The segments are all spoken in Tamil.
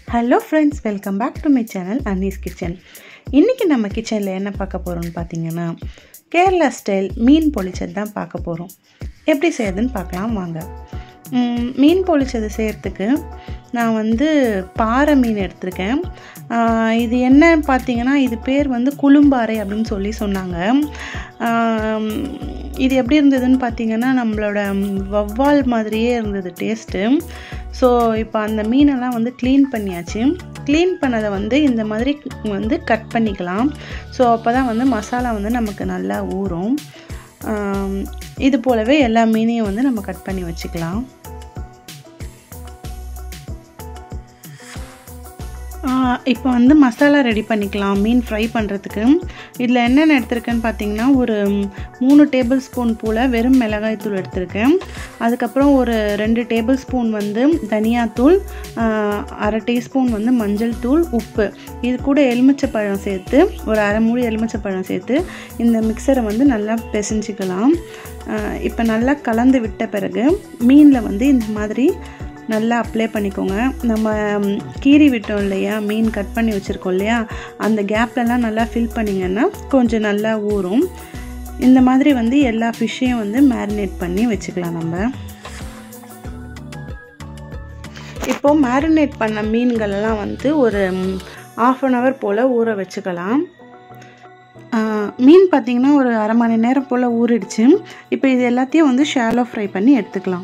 hello friends welcome back to my channel Annie's kitchen இன்றைக்கி நம்ம கிச்சனில் என்ன பார்க்க போகிறோம்னு பார்த்தீங்கன்னா கேரளா ஸ்டைல் மீன் பொளிச்சது தான் பார்க்க போகிறோம் எப்படி செய்யறதுன்னு பார்க்கலாம் வாங்க ம், மீன் பொளிச்சது செய்கிறதுக்கு நான் வந்து பாறை மீன் எடுத்திருக்கேன் ஆஹ், இது என்னன்னு பார்த்தீங்கன்னா இது பேர் வந்து குளும்பாறை அப்படின்னு சொல்லி சொன்னாங்க ஆம், இது எப்படி இருந்ததுன்னு பார்த்தீங்கன்னா நம்மளோட வவ்வால் மாதிரியே இருந்தது டேஸ்ட்டு ஸோ இப்போ அந்த மீனெல்லாம் வந்து க்ளீன் பண்ணியாச்சு க்ளீன் பண்ணதை வந்து இந்த மாதிரி வந்து கட் பண்ணிக்கலாம் ஸோ அப்போ தான் வந்து மசாலா வந்து நமக்கு நல்லா ஊறும் ஆம், இது போலவே எல்லா மீனையும் வந்து நம்ம கட் பண்ணி வச்சுக்கலாம் இப்போ வந்து மசாலா ரெடி பண்ணிக்கலாம் மீன் ஃப்ரை பண்ணுறதுக்கு இதில் என்னென்ன எடுத்திருக்கேன்னு பார்த்தீங்கன்னா ஒரு மூணு டேபிள் ஸ்பூன் போல் வெறும் மிளகாய் தூள் எடுத்திருக்கேன் அதுக்கப்புறம் ஒரு ரெண்டு டேபிள் ஸ்பூன் வந்து தனியாத்தூள் ஆஹ், அரை டீஸ்பூன் வந்து மஞ்சள் தூள் உப்பு இது கூட எலுமிச்சைப்பழம் சேர்த்து ஒரு அரை மூடி எலுமிச்சைப்பழம் சேர்த்து இந்த மிக்சரை வந்து நல்லா பிசைஞ்சிக்கலாம் இப்போ நல்லா கலந்து விட்ட பிறகு மீனில் வந்து இந்த மாதிரி நல்லா அப்ளை பண்ணிக்கோங்க நம்ம ம், கீறி விட்டோம் இல்லையா மீன் கட் பண்ணி வச்சுருக்கோம் இல்லையா அந்த கேப்லலாம் நல்லா ஃபில் பண்ணிங்கன்னா கொஞ்சம் நல்லா ஊறும் இந்த மாதிரி வந்து எல்லா ஃபிஷ்ஷையும் வந்து மேரினேட் பண்ணி வச்சுக்கலாம் நம்ம இப்போ மேரினேட் பண்ண மீன்களெல்லாம் வந்து ஒரு ஆஃப் அன் ஹவர் போல் ஊற வச்சுக்கலாம் ஆஹ், மீன் பார்த்திங்கன்னா ஒரு அரை மணி நேரம் போல் ஊறிடுச்சு இப்போ இது எல்லாத்தையும் வந்து ஷாலோ ஃப்ரை பண்ணி எடுத்துக்கலாம்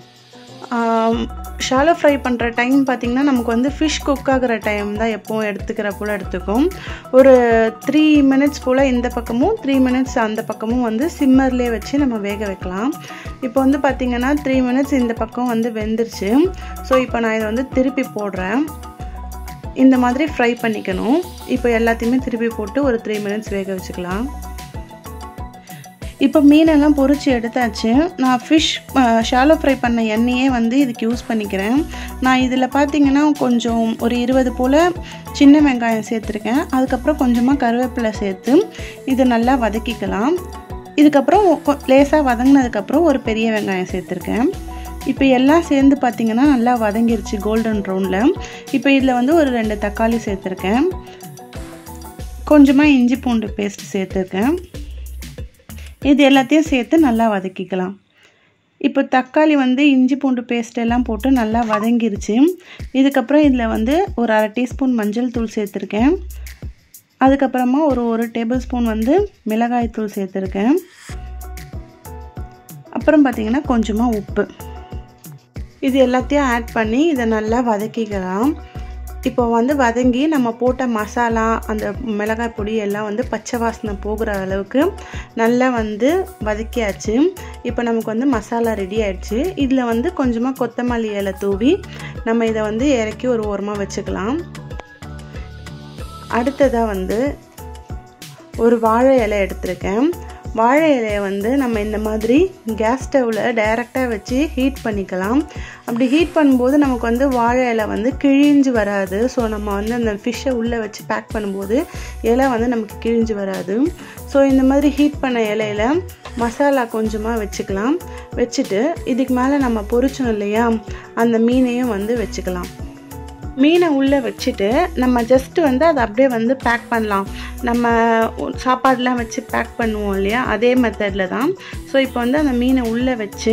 ஷாலோ ஃப்ரை பண்ணுற டைம் பார்த்திங்கன்னா நமக்கு வந்து ஃபிஷ் குக் ஆகிற டைம் தான் எப்போவும் எடுத்துக்கிற போல் எடுத்துக்கும் ஒரு த்ரீ மினிட்ஸ் போல் இந்த பக்கமும் த்ரீ மினிட்ஸ் அந்த பக்கமும் வந்து சிம்மர்லேயே வச்சு நம்ம வேக வைக்கலாம் இப்போ வந்து பார்த்திங்கன்னா த்ரீ மினிட்ஸ் இந்த பக்கம் வந்து வெந்துருச்சு ஸோ இப்போ நான் இதை வந்து திருப்பி போடுறேன் இந்த மாதிரி ஃப்ரை பண்ணிக்கணும் இப்போ எல்லாத்தையுமே திருப்பி போட்டு ஒரு த்ரீ மினிட்ஸ் வேக வச்சுக்கலாம் இப்போ மீனெல்லாம் பொரிச்சு எடுத்தாச்சு நான் ஃபிஷ் ஷாலோ ஃப்ரை பண்ண எண்ணெயே வந்து இதுக்கு யூஸ் பண்ணிக்கிறேன் நான் இதில் பார்த்தீங்கன்னா கொஞ்சம் ஒரு இருபது போல் சின்ன வெங்காயம் சேர்த்துருக்கேன் அதுக்கப்புறம் கொஞ்சமாக கருவேப்பிலை சேர்த்து இதை நல்லா வதக்கிக்கலாம் இதுக்கப்புறம் லேசாக வதங்கினதுக்கப்புறம் ஒரு பெரிய வெங்காயம் சேர்த்துருக்கேன் இப்போ எல்லாம் சேர்ந்து பார்த்தீங்கன்னா நல்லா வதங்கிருச்சு கோல்டன் ப்ரௌனில் இப்போ இதில் வந்து ஒரு ரெண்டு தக்காளி சேர்த்துருக்கேன் கொஞ்சமாக இஞ்சி பூண்டு பேஸ்ட் சேர்த்துருக்கேன் இது எல்லாத்தையும் சேர்த்து நல்லா வதக்கிக்கலாம் இப்போ தக்காளி வந்து இஞ்சி பூண்டு பேஸ்ட் எல்லாம் போட்டு நல்லா வதங்கிருச்சு இதுக்கப்புறம் இதில் வந்து ஒரு அரை டீஸ்பூன் மஞ்சள் தூள் சேர்த்துருக்கேன் அதுக்கப்புறமா ஒரு ஒரு டேபிள் ஸ்பூன் வந்து மிளகாய் தூள் சேர்த்துருக்கேன் அப்புறம் பார்த்திங்கன்னா கொஞ்சமாக உப்பு இது எல்லாத்தையும் ஆட் பண்ணி இதை நல்லா வதக்கிக்கலாம் இப்போ வந்து வதங்கி நம்ம போட்ட மசாலா அந்த மிளகாய் பொடி எல்லாம் வந்து பச்சை வாசனை போகிற அளவுக்கு நல்லா வந்து வதக்கியாச்சு இப்போ நமக்கு வந்து மசாலா ரெடி ஆயிடுச்சு இதில் வந்து கொஞ்சமாக கொத்தமல்லி இலை தூவி நம்ம இதை வந்து இறக்கி ஒரு ஓரமாக வச்சுக்கலாம் அடுத்ததாக வந்து ஒரு வாழை இலை எடுத்திருக்கேன் வாழை இலையை வந்து நம்ம இந்த மாதிரி கேஸ் ஸ்டவ்வில் டைரெக்டாக வச்சு ஹீட் பண்ணிக்கலாம் அப்படி ஹீட் பண்ணும்போது நமக்கு வந்து வாழை இலை வந்து கிழிஞ்சு வராது ஸோ நம்ம வந்து அந்த ஃபிஷ்ஷை உள்ளே வச்சு பேக் பண்ணும்போது இலை வந்து நமக்கு கிழிஞ்சு வராது ஸோ இந்த மாதிரி ஹீட் பண்ண இலையில மசாலா கொஞ்சமாக வச்சுக்கலாம் வச்சுட்டு இதுக்கு மேலே நம்ம பொரிச்சோம் இல்லையா அந்த மீனையும் வந்து வச்சுக்கலாம் மீனை உள்ளே வச்சுட்டு நம்ம ஜஸ்ட் வந்து அதை அப்படியே வந்து பேக் பண்ணலாம் நம்ம சாப்பாடெலாம் வச்சு பேக் பண்ணுவோம் இல்லையா அதே மெத்தடில் தான் ஸோ இப்போ வந்து அந்த மீனை உள்ளே வச்சு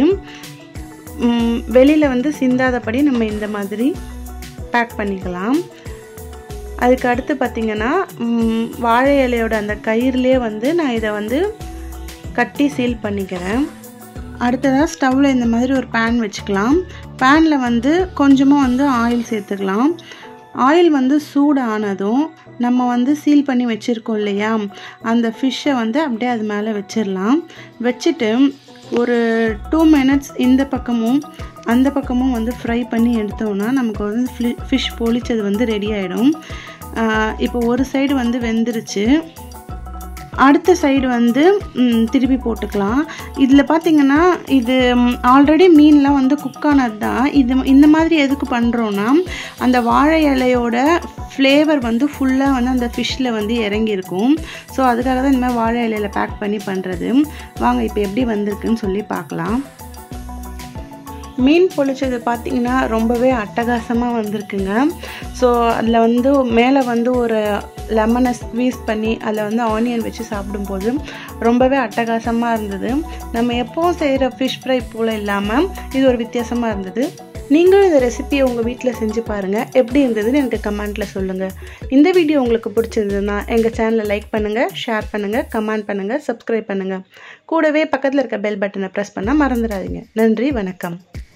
வெளியில் வந்து சிந்தாதபடி நம்ம இந்த மாதிரி பேக் பண்ணிக்கலாம் அதுக்கு அடுத்து பார்த்திங்கன்னா ம், வாழை இலையோட அந்த கயிறுலேயே வந்து நான் இதை வந்து கட்டி சீல் பண்ணிக்கிறேன் அடுத்ததாக ஸ்டவ்வில் இந்த மாதிரி ஒரு பேன் வச்சுக்கலாம் பேனில் வந்து கொஞ்சமாக வந்து ஆயில் சேர்த்துக்கலாம் ஆயில் வந்து சூடு ஆனதும் நம்ம வந்து சீல் பண்ணி வச்சுருக்கோம் இல்லையா அந்த ஃபிஷ்ஷை வந்து அப்படியே அது மேலே வச்சிடலாம் வச்சுட்டு ஒரு டூ மினிட்ஸ் இந்த பக்கமும் அந்த பக்கமும் வந்து ஃப்ரை பண்ணி எடுத்தோம்னா நமக்கு வந்து ஃபிஷ் பொளிச்சது வந்து ரெடி ஆகிடும் இப்போ ஒரு சைடு வந்து வெந்துருச்சு அடுத்த சைடு வந்து ம், திருப்பி போட்டுக்கலாம் இதில் பார்த்தீங்கன்னா இது ஆல்ரெடி மீன்லாம் வந்து குக் ஆனது தான் இது இந்த மாதிரி எதுக்கு பண்ணுறோன்னா அந்த வாழை இலையோட ஃப்ளேவர் வந்து ஃபுல்லாக வந்து அந்த ஃபிஷ்ஷில் வந்து இறங்கியிருக்கும் ஸோ அதுக்காக தான் இந்த மாதிரி வாழை இலையில் பேக் பண்ணி பண்ணுறது வாங்க இப்போ எப்படி வந்திருக்குன்னு சொல்லி பார்க்கலாம் மீன் பொழிச்சது பார்த்திங்கன்னா ரொம்பவே அட்டகாசமாக வந்திருக்குங்க ஸோ அதில் வந்து மேலே வந்து ஒரு லெமனை ஸ்க்வீஸ் பண்ணி அதில் வந்து ஆனியன் வச்சு சாப்பிடும்போது ரொம்பவே அட்டகாசமாக இருந்தது நம்ம எப்போவும் செய்கிற ஃபிஷ் ஃப்ரை போல் இல்லாமல் இது ஒரு வித்தியாசமாக இருந்தது நீங்களும் இந்த ரெசிபியை உங்கள் வீட்டில் செஞ்சு பாருங்கள் எப்படி இருந்ததுன்னு எனக்கு கமெண்ட்டில் சொல்லுங்கள் இந்த வீடியோ உங்களுக்கு பிடிச்சிருந்ததுன்னா எங்கள் சேனலை லைக் பண்ணுங்கள் ஷேர் பண்ணுங்கள் கமெண்ட் பண்ணுங்கள் சப்ஸ்கிரைப் பண்ணுங்கள் கூடவே பக்கத்தில் இருக்க பெல் பட்டனை ப்ரெஸ் பண்ண மறந்துடாதீங்க நன்றி வணக்கம்